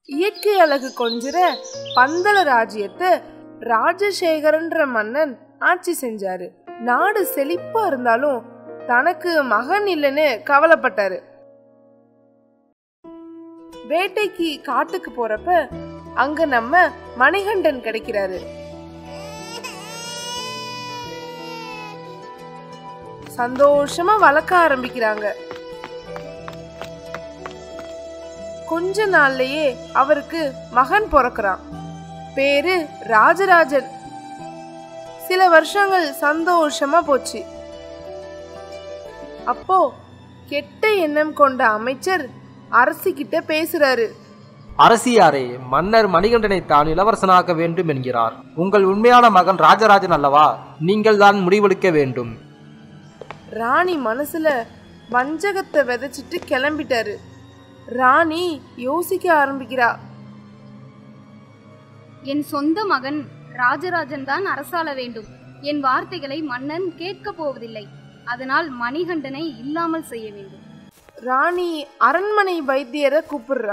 இயற்கை அழகு கொஞ்சிற பந்தள ராஜ்யத்தை ராஜசேகரன்ற மன்னன் ஆட்சி செஞ்சாரு நாடு செழிப்பா இருந்தாலும் தனக்கு மகன் இல்லைன்னு கவலைப்பட்டாரு வேட்டைக்கு காட்டுக்கு போறப்ப அங்க நம்ம மணிகண்டன் கிடைக்கிறாரு சந்தோஷமா வளர்க்க ஆரம்பிக்கிறாங்க கொஞ்ச நாள்லயே அவருக்கு மகன் பிறக்கிறான் பேரு ராஜராஜன் சில வருஷங்கள் சந்தோஷமா போச்சு அப்போ கெட்ட எண்ணம் கொண்ட அமைச்சர் அரசிக்கிட்ட பேசுறாரு அரசியாரே மன்னர் மணிகண்டனை தான் இளவரசனாக்க வேண்டும் என்கிறார் உங்கள் உண்மையான மகன் ராஜராஜன் அல்லவா நீங்கள் தான் முடிவெடுக்க வேண்டும் ராணி மனசுல வஞ்சகத்தை விதைச்சிட்டு கிளம்பிட்டாரு ராணி யோசிக்க ஆரம்பிக்கிறா என் சொந்த மகன் ராஜராஜன் தான் அரசாள வேண்டும் என் வார்த்தைகளை மன்னன் கேட்கப் போவதில்லை அதனால் மணிகண்டனை இல்லாமல் செய்ய வேண்டும் ராணி அரண்மனை வைத்தியரை கூப்பிடுறா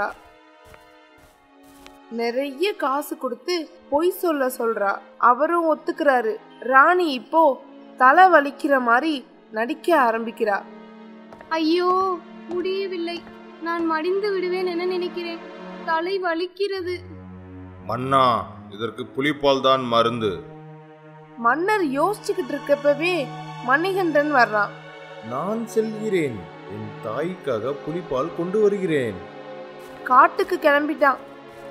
நிறைய காசு கொடுத்து பொய் சொல்ல சொல்றா அவரும் ஒத்துக்கிறாரு ராணி இப்போ தலை வலிக்கிற மாதிரி நடிக்க ஆரம்பிக்கிறா ஐயோ முடியவில்லை நான் மடிந்து விடுவேன் என நினைக்கிறேன் தலை வலிக்கிறது மன்னா இதற்கு புலிப்பால் தான் மருந்து மன்னர் யோசிச்சுக்கிட்டு இருக்கப்பவே மணிகண்டன் வர்றான் நான் செல்கிறேன் என் தாய்க்காக புலிப்பால் கொண்டு வருகிறேன் காட்டுக்கு கிளம்பிட்டான்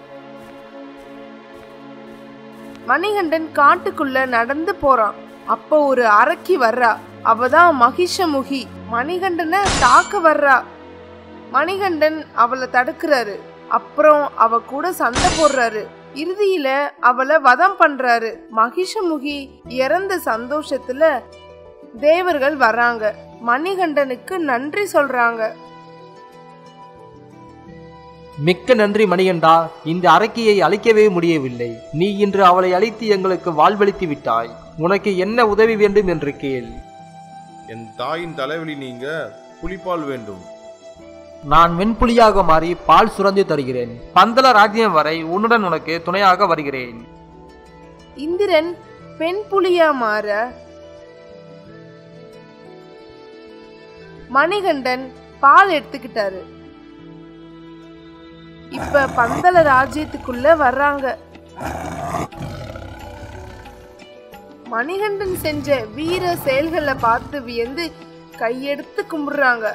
மணிகண்டன் காட்டுக்குள்ள நடந்து போறான் அப்போ ஒரு அரக்கி வர்றா அவதான் மகிஷமுகி மணிகண்டனை தாக்க வர்றா மணிகண்டன் அவளை தடுக்கிறாரு அப்புறம் அவ கூட சண்டை போடுறாரு இறுதியில அவளை வதம் பண்றாரு மகிஷமுகி இறந்த சந்தோஷத்துல தேவர்கள் வர்றாங்க மணிகண்டனுக்கு நன்றி சொல்றாங்க மிக்க நன்றி மணிகண்டா இந்த அரக்கியை அழிக்கவே முடியவில்லை நீ இன்று அவளை அழித்து எங்களுக்கு வாழ்வளித்து விட்டாய் உனக்கு என்ன உதவி வேண்டும் என்று கேள் என் தாயின் தலைவலி நீங்க புலிப்பால் வேண்டும் நான் வெண்புலியாக மாறி பால் சுரந்து தருகிறேன் பந்தள ராஜ்யம் வரை உன்னுடன் உனக்கு துணையாக வருகிறேன் இந்திரன் பெண் புலியா மாற மணிகண்டன் பால் எடுத்துக்கிட்டாரு இப்ப பந்தள ராஜ்யத்துக்குள்ள வர்றாங்க மணிகண்டன் செஞ்ச வீர செயல்களை பார்த்து வியந்து கையெடுத்து கும்பிடுறாங்க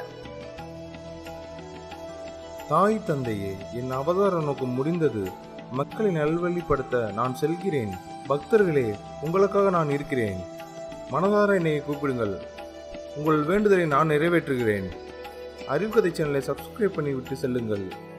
தாய் தந்தையே என் அவதார நோக்கம் முடிந்தது மக்களை நல்வழிப்படுத்த நான் செல்கிறேன் பக்தர்களே உங்களுக்காக நான் இருக்கிறேன் மனதார என்னை கூப்பிடுங்கள் உங்கள் வேண்டுதலை நான் நிறைவேற்றுகிறேன் அறிவுகதை சேனலை சப்ஸ்கிரைப் பண்ணி விட்டு செல்லுங்கள்